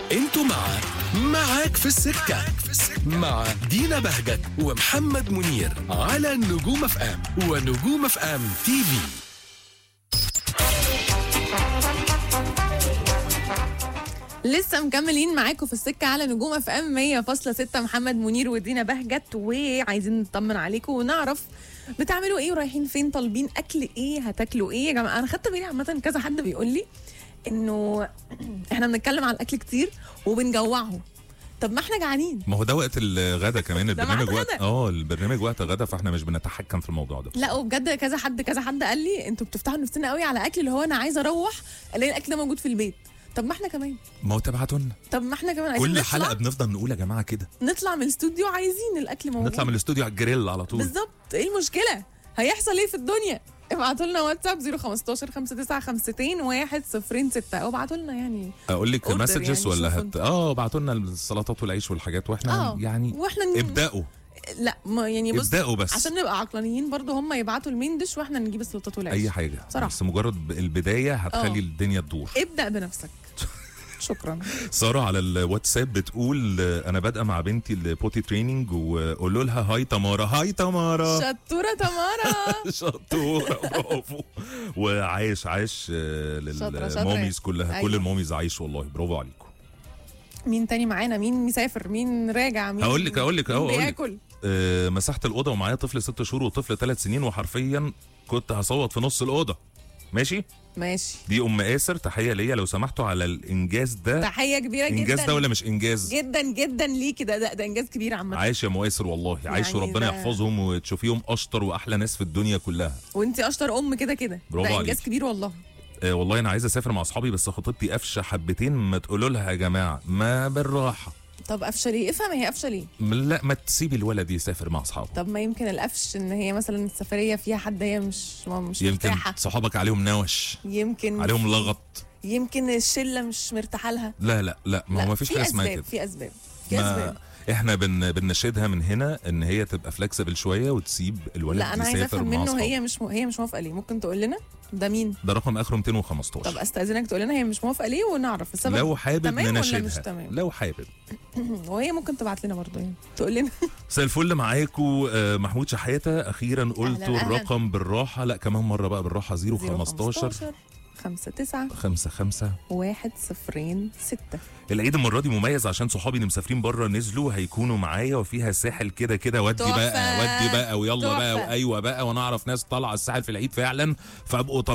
انتوا مع معاك في السكة مع دينا بهجت ومحمد منير على نجوم اف ام ونجوم اف ام تي في لسه مكملين معاكم في السكه على نجوم اف ام 100.6 محمد منير ودينا بهجت وعايزين نطمن عليكم ونعرف بتعملوا ايه ورايحين فين طالبين اكل ايه هتاكلوا ايه يا جماعه انا خدت بالي عامه كذا حد بيقول لي انه احنا بنتكلم على الاكل كتير وبنجوعهم طب ما احنا جعانين ما هو ده وقت الغدا كمان ده البرنامج ميعاد وقت غدا. اه البرنامج وقت غدا فاحنا مش بنتحكم في الموضوع ده لا وبجد كذا حد كذا حد قال لي انتوا بتفتحوا نفسنا قوي على اكل اللي هو انا عايزه اروح الاقي الاكل ده موجود في البيت طب ما احنا كمان ما هو تبعتوا لنا طب ما احنا كمان عايزين كل نطلع حلقه بنفضل نقول يا جماعه كده نطلع من الاستوديو عايزين الاكل موجود نطلع من الاستوديو على الجريل على طول بالظبط ايه المشكله هيحصل ايه في الدنيا ابعتوا لنا واتساب 015 5952 106 او ابعتوا لنا يعني اقول لك order مسجز يعني، ولا شوفوا هت انتوا. اه ابعتوا لنا السلطات والعيش والحاجات واحنا اه يعني واحنا ن- ابداوا لا ما يعني بص ابداوا بس عشان نبقى عقلانيين برضو هم يبعتوا المين ديش واحنا نجيب السلطات والعيش اي حاجه صراحة. بس مجرد ب- البدايه هتخلي اه. الدنيا تدور ابدا بنفسك شكرا ساره على الواتساب بتقول آه، انا بادئه مع بنتي البوتي تريننج وقولوا لها هاي تمارا هاي تمارا شطوره تمارا شطوره برافو وعايش عايش آه، شاطرة، شاطرة. للماميز كلها كل أيوة. الماميز عايش والله برافو عليكم مين تاني معانا مين مسافر مين راجع مين هقول لك- هقول لك- مين أهو هقول لك. بياكل آه، مسحت الاوضه ومعايا طفل ست شهور وطفل ثلاث سنين وحرفيا كنت هصوت في نص الاوضه ماشي ماشي دي ام اسر تحيه ليا لو سمحتوا على الانجاز ده تحيه كبيره جدا انجاز ده ولا مش انجاز جدا جدا ليكي ده ده, ده انجاز كبير عامه عايش يا مؤاسر والله عايش يعني وربنا ده- يحفظهم وتشوفيهم اشطر واحلى ناس في الدنيا كلها وانت اشطر ام كده كده برافو ده انجاز عليكي. كبير والله آه والله انا عايز اسافر مع اصحابي بس خطيبتي قفشه حبتين ما تقولوا لها يا جماعه ما بالراحه طب قفشه ليه افهم هي قفشه ليه لا ما تسيبي الولد يسافر مع اصحابه طب ما يمكن القفش ان هي مثلا السفريه فيها حد هي مش مش يمكن مرتاحه صحابك عليهم نوش يمكن عليهم لغط يمكن الشله مش مرتاحه لها لا لا لا ما هو ما فيش في حاجه اسمها أسباب، كده في اسباب في ما اسباب احنا بن بنشدها من هنا ان هي تبقى فلكسبل شويه وتسيب الولد لا انا عايزه يسافر افهم مع منه اصحابه هي مش م... هي مش موافقه ليه ممكن تقول لنا ده مين ده رقم اخره 215 طب استاذنك تقول لنا هي مش موافقه ليه ونعرف السبب لو حابب تمام ولا نناشدها مش تمام؟ لو حابب وهي ممكن تبعت لنا برضه يعني تقول لنا مساء الفل معاكم آه، محمود شحاته اخيرا قلت أهلاً، أهلاً. الرقم بالراحه لا كمان مره بقى بالراحه 015 015 5 9 5 5 1 0 6 العيد المره دي مميز عشان صحابي اللي مسافرين بره نزلوا هيكونوا معايا وفيها ساحل كده كده ودي تحفة. بقى ودي بقى ويلا بقى تحفة. وايوه بقى وانا اعرف ناس طالعه الساحل في العيد فعلا فابقوا